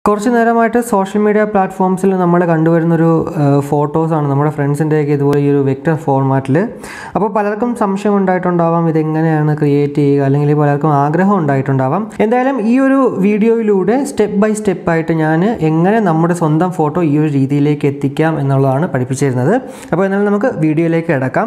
കുറച്ച് നേരമായിട്ട് social media പ്ലാറ്റ്ഫോംസിൽ നമ്മൾ കണ്ടുവരുന്നൊരു ഫോട്ടോസാണ് നമ്മുടെ ഫ്രണ്ട്സിൻ്റെയൊക്കെ ഇതുപോലെ ഈ ഒരു വെക്റ്റർ ഫോർമാറ്റിൽ അപ്പോൾ പലർക്കും സംശയം ഉണ്ടായിട്ടുണ്ടാവാം ഇതെങ്ങനെയാണ് ക്രിയേറ്റ് ചെയ്യുക അല്ലെങ്കിൽ പലർക്കും ആഗ്രഹം ഉണ്ടായിട്ടുണ്ടാവാം എന്തായാലും ഈ ഒരു വീഡിയോയിലൂടെ സ്റ്റെപ്പ് ബൈ സ്റ്റെപ്പായിട്ട് ഞാൻ എങ്ങനെ നമ്മുടെ സ്വന്തം ഫോട്ടോ ഈ ഒരു രീതിയിലേക്ക് എത്തിക്കാം എന്നുള്ളതാണ് പഠിപ്പിച്ചിരുന്നത് അപ്പോൾ എന്നാലും നമുക്ക് വീഡിയോയിലേക്ക് കിടക്കാം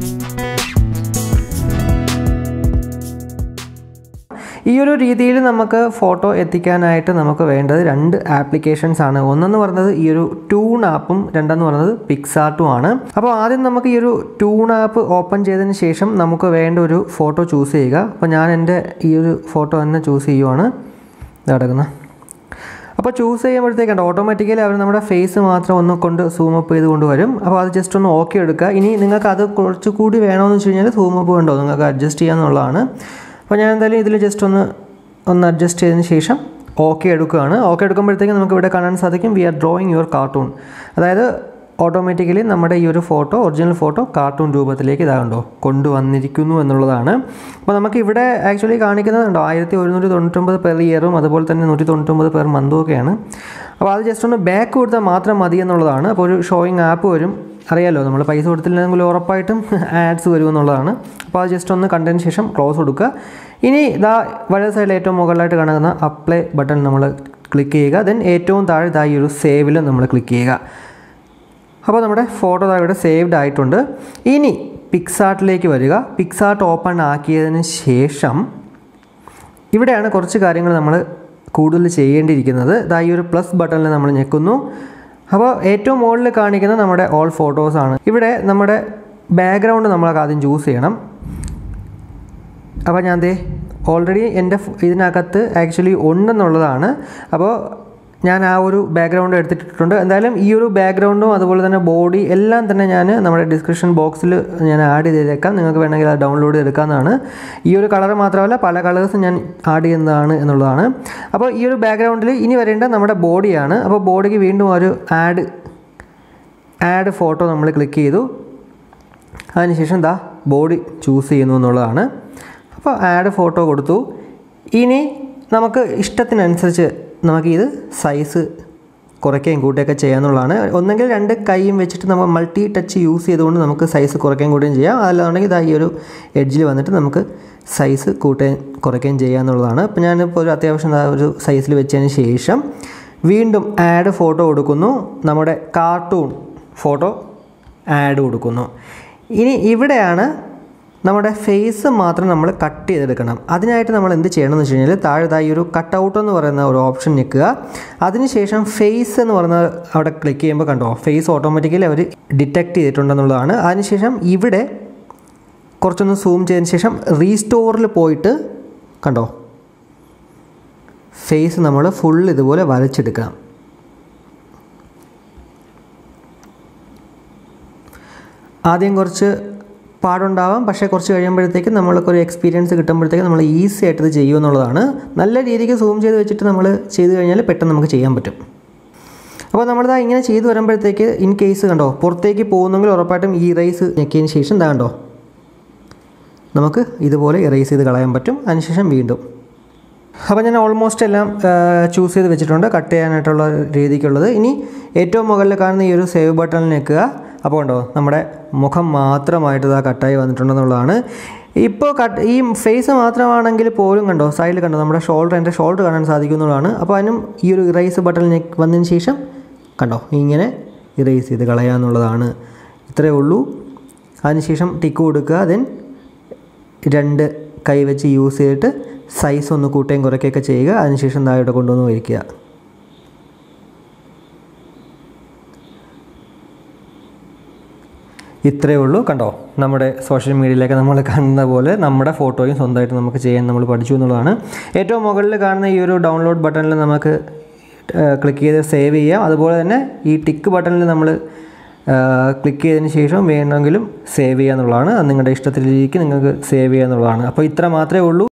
ഈ ഒരു രീതിയിൽ നമുക്ക് ഫോട്ടോ എത്തിക്കാനായിട്ട് നമുക്ക് വേണ്ടത് രണ്ട് ആപ്ലിക്കേഷൻസ് ആണ് ഒന്നെന്ന് പറയുന്നത് ഈ ഒരു ടൂൺ ആപ്പും രണ്ടെന്ന് പറയുന്നത് പിക്സാർട്ടും ആണ് അപ്പോൾ ആദ്യം നമുക്ക് ഈ ഒരു ടൂൺ ആപ്പ് ഓപ്പൺ ചെയ്തതിന് ശേഷം നമുക്ക് വേണ്ട ഒരു ഫോട്ടോ ചൂസ് ചെയ്യുക അപ്പോൾ ഞാൻ എൻ്റെ ഈ ഒരു ഫോട്ടോ തന്നെ ചൂസ് ചെയ്യുവാണ് കിടക്കുന്ന അപ്പോൾ ചൂസ് ചെയ്യുമ്പോഴത്തേക്കുണ്ട് ഓട്ടോമാറ്റിക്കലി അവർ നമ്മുടെ ഫേസ് മാത്രം ഒന്ന് കൊണ്ട് സൂം അപ്പ് ചെയ്ത് കൊണ്ടുവരും അപ്പോൾ അത് ജസ്റ്റ് ഒന്ന് ഓക്കെ എടുക്കുക ഇനി നിങ്ങൾക്ക് അത് കുറച്ചുകൂടി വേണമെന്ന് വെച്ച് കഴിഞ്ഞാൽ സൂം അപ്പ് വേണ്ടോ നിങ്ങൾക്ക് അഡ്ജസ്റ്റ് ചെയ്യാമെന്നുള്ളതാണ് അപ്പോൾ ഞാൻ എന്തായാലും ഇതിൽ ജസ്റ്റ് ഒന്ന് ഒന്ന് അഡ്ജസ്റ്റ് ചെയ്തതിന് ശേഷം ഓക്കെ എടുക്കുകയാണ് ഓക്കെ എടുക്കുമ്പോഴത്തേക്കും നമുക്ക് ഇവിടെ കാണാൻ സാധിക്കും we are drawing your cartoon അതായത് ഓട്ടോമാറ്റിക്കലി നമ്മുടെ ഈ ഒരു ഫോട്ടോ ഒറിജിനൽ ഫോട്ടോ കാർട്ടൂൺ രൂപത്തിലേക്ക് ഇതാകണ്ടോ കൊണ്ടുവന്നിരിക്കുന്നു എന്നുള്ളതാണ് അപ്പോൾ നമുക്ക് ഇവിടെ ആക്ച്വലി കാണിക്കുന്നുണ്ടോ ആയിരത്തി ഒരുന്നൂറ്റി തൊണ്ണൂറ്റൊമ്പത് പെർ ഇയറും അതുപോലെ തന്നെ നൂറ്റി തൊണ്ണൂറ്റൊമ്പത് പെർ മന്തും ഒക്കെയാണ് അപ്പോൾ അത് ജസ്റ്റ് ഒന്ന് ബാക്ക് കൊടുത്താൽ മാത്രം മതി എന്നുള്ളതാണ് അപ്പോൾ ഒരു ഷോയിങ് ആപ്പ് വരും അറിയാലോ നമ്മൾ പൈസ കൊടുത്തില്ലെങ്കിൽ ഉറപ്പായിട്ടും ആഡ്സ് വരും എന്നുള്ളതാണ് അപ്പോൾ അത് ജസ്റ്റ് ഒന്ന് കണ്ടതിന് ശേഷം ക്ലോസ് കൊടുക്കുക ഇനി ഇതാ വലത് സൈഡിൽ ഏറ്റവും മുകളിലായിട്ട് കാണുന്ന അപ്ലൈ ബട്ടൺ നമ്മൾ ക്ലിക്ക് ചെയ്യുക ദെൻ ഏറ്റവും താഴെ ഇതാ ഈ ഒരു സേവിൽ നമ്മൾ ക്ലിക്ക് ചെയ്യുക അപ്പോൾ നമ്മുടെ ഫോട്ടോ ഇവിടെ സേവ്ഡ് ആയിട്ടുണ്ട് ഇനി പിക്സാർട്ടിലേക്ക് വരിക പിക്സാർട്ട് ഓപ്പൺ ആക്കിയതിന് ശേഷം ഇവിടെയാണ് കുറച്ച് കാര്യങ്ങൾ നമ്മൾ കൂടുതൽ ചെയ്യേണ്ടിയിരിക്കുന്നത് ഇതാ ഈ ഒരു പ്ലസ് ബട്ടണിൽ നമ്മൾ ഞെക്കുന്നു അപ്പോൾ ഏറ്റവും മുകളിൽ കാണിക്കുന്ന നമ്മുടെ ഓൾ ഫോട്ടോസാണ് ഇവിടെ നമ്മുടെ ബാക്ക്ഗ്രൗണ്ട് നമ്മളൊക്കെ ആദ്യം ചൂസ് ചെയ്യണം അപ്പോൾ ഞാൻ ദേ ഓൾറെഡി എൻ്റെ ഇതിനകത്ത് ആക്ച്വലി ഉണ്ടെന്നുള്ളതാണ് അപ്പോൾ ഞാൻ ആ ഒരു ബാക്ക്ഗ്രൗണ്ട് എടുത്തിട്ടുണ്ട് എന്തായാലും ഈ ഒരു ബാക്ക്ഗ്രൗണ്ടും അതുപോലെ തന്നെ ബോഡി എല്ലാം തന്നെ ഞാൻ നമ്മുടെ ഡിസ്ക്രിപ്ഷൻ ബോക്സിൽ ഞാൻ ആഡ് ചെയ്തേക്കാം നിങ്ങൾക്ക് വേണമെങ്കിൽ അത് ഡൗൺലോഡ് ചെയ്തെടുക്കാവുന്നതാണ് ഈ ഒരു കളർ മാത്രമല്ല പല കളേഴ്സും ഞാൻ ആഡ് ചെയ്യുന്നതാണ് എന്നുള്ളതാണ് അപ്പോൾ ഈ ഒരു ബാക്ക്ഗ്രൗണ്ടിൽ ഇനി വരേണ്ട നമ്മുടെ ബോഡിയാണ് അപ്പോൾ ബോഡിക്ക് വീണ്ടും ഒരു ആഡ് ആഡ് ഫോട്ടോ നമ്മൾ ക്ലിക്ക് ചെയ്തു അതിനുശേഷം ദാ ബോഡി ചൂസ് ചെയ്യുന്നു എന്നുള്ളതാണ് അപ്പോൾ ആഡ് ഫോട്ടോ കൊടുത്തു ഇനി നമുക്ക് ഇഷ്ടത്തിനനുസരിച്ച് നമുക്ക് ഇത് സൈസ് കുറയ്ക്കുകയും കൂട്ടുകയൊക്കെ ചെയ്യാമെന്നുള്ളതാണ് ഒന്നെങ്കിൽ രണ്ട് കൈയും വെച്ചിട്ട് നമ്മൾ മൾട്ടി ടച്ച് യൂസ് ചെയ്തുകൊണ്ട് നമുക്ക് സൈസ് കുറയ്ക്കുകയും കൂട്ടുകയും ചെയ്യാം അല്ലാന്നുണ്ടെങ്കിൽ ഇതാ ഈ ഒരു എഡ്ജിൽ വന്നിട്ട് നമുക്ക് സൈസ് കൂട്ടുകയും കുറയ്ക്കുകയും ചെയ്യാമെന്നുള്ളതാണ് അപ്പോൾ ഞാനിപ്പോൾ ഒരു അത്യാവശ്യം ഒരു സൈസിൽ വെച്ചതിന് ശേഷം വീണ്ടും ആഡ് ഫോട്ടോ കൊടുക്കുന്നു നമ്മുടെ കാർട്ടൂൺ ഫോട്ടോ ആഡ് കൊടുക്കുന്നു ഇനി ഇവിടെയാണ് നമ്മുടെ ഫേസ് മാത്രം നമ്മൾ കട്ട് ചെയ്തെടുക്കണം അതിനായിട്ട് നമ്മൾ എന്ത് ചെയ്യണം എന്ന് വെച്ച് കഴിഞ്ഞാൽ താഴെ ഈ ഒരു കട്ട് ഔട്ട് എന്ന് പറയുന്ന ഒരു ഓപ്ഷൻ നിൽക്കുക അതിനുശേഷം ഫേസ് എന്ന് പറയുന്ന അവിടെ ക്ലിക്ക് ചെയ്യുമ്പോൾ കണ്ടോ ഫേസ് ഓട്ടോമാറ്റിക്കലി അവർ ഡിറ്റക്ട് ചെയ്തിട്ടുണ്ടെന്നുള്ളതാണ് അതിനുശേഷം ഇവിടെ കുറച്ചൊന്ന് സൂം ചെയ്തതിന് ശേഷം റീസ്റ്റോറിൽ പോയിട്ട് കണ്ടോ ഫേസ് നമ്മൾ ഫുൾ ഇതുപോലെ വരച്ചെടുക്കണം ആദ്യം കുറച്ച് പാടുണ്ടാവാം പക്ഷേ കുറച്ച് കഴിയുമ്പോഴത്തേക്ക് നമ്മൾക്കൊരു എക്സ്പീരിയൻസ് കിട്ടുമ്പോഴത്തേക്ക് നമ്മൾ ഈസി ആയിട്ട് ഇത് ചെയ്യുമെന്നുള്ളതാണ് നല്ല രീതിക്ക് സൂം ചെയ്ത് വെച്ചിട്ട് നമ്മൾ ചെയ്ത് കഴിഞ്ഞാൽ പെട്ടെന്ന് നമുക്ക് ചെയ്യാൻ പറ്റും അപ്പോൾ നമ്മളിതാ ഇങ്ങനെ ചെയ്ത് വരുമ്പോഴത്തേക്ക് ഇൻ കേസ് കണ്ടോ പുറത്തേക്ക് പോകുന്നെങ്കിൽ ഉറപ്പായിട്ടും ഈ ഇറേസ് ഞെക്കിയതിന് ശേഷം എന്താ കണ്ടോ നമുക്ക് ഇതുപോലെ ഇറേസ് ചെയ്ത് കളയാൻ പറ്റും അതിനുശേഷം വീണ്ടും അപ്പോൾ ഞാൻ ഓൾമോസ്റ്റ് എല്ലാം ചൂസ് ചെയ്ത് വെച്ചിട്ടുണ്ട് കട്ട് ചെയ്യാനായിട്ടുള്ള രീതിക്കുള്ളത് ഇനി ഏറ്റവും മുകളിൽ കാണുന്ന ഈ ഒരു സേവ് ബട്ടണിൽ നിൽക്കുക അപ്പോൾ കണ്ടോ നമ്മുടെ മുഖം മാത്രമായിട്ട് ഇതാ കട്ടായി വന്നിട്ടുണ്ടെന്നുള്ളതാണ് ഇപ്പോൾ കട്ട് ഈ ഫേസ് മാത്രമാണെങ്കിൽ പോലും കണ്ടോ സൈഡിൽ കണ്ടോ നമ്മുടെ ഷോൾഡർ എൻ്റെ ഷോൾഡർ കാണാൻ സാധിക്കുന്നതാണ് അപ്പോൾ അതിനും ഈ ഒരു ഇറേസ് ബട്ടൺ വന്നതിന് ശേഷം കണ്ടോ ഇങ്ങനെ ഇറേസ് ചെയ്ത് കളയാന്നുള്ളതാണ് ഇത്രയേ ഉള്ളൂ അതിനുശേഷം ടിക്ക് കൊടുക്കുക ദെൻ രണ്ട് കൈ വെച്ച് യൂസ് ചെയ്തിട്ട് സൈസ് ഒന്ന് കൂട്ടുകയും കുറയ്ക്കുകയൊക്കെ ചെയ്യുക അതിനുശേഷം താഴോട്ട് കൊണ്ടുവന്ന് വയ്ക്കുക ഇത്രയേ ഉള്ളൂ കണ്ടോ നമ്മുടെ സോഷ്യൽ മീഡിയയിലൊക്കെ നമ്മൾ കാണുന്ന പോലെ നമ്മുടെ ഫോട്ടോയും സ്വന്തമായിട്ട് നമുക്ക് ചെയ്യാൻ നമ്മൾ പഠിച്ചു എന്നുള്ളതാണ് ഏറ്റവും മുകളിൽ കാണുന്ന ഈ ഒരു ഡൗൺലോഡ് ബട്ടണിൽ നമുക്ക് ക്ലിക്ക് ചെയ്ത് സേവ് ചെയ്യാം അതുപോലെ തന്നെ ഈ ടിക്ക് ബട്ടണിൽ നമ്മൾ ക്ലിക്ക് ചെയ്തതിന് ശേഷം വേണമെങ്കിലും സേവ് ചെയ്യുക എന്നുള്ളതാണ് അത് നിങ്ങളുടെ ഇഷ്ടത്തിലേക്ക് നിങ്ങൾക്ക് സേവ് ചെയ്യുക എന്നുള്ളതാണ് അപ്പോൾ ഇത്ര മാത്രമേ ഉള്ളൂ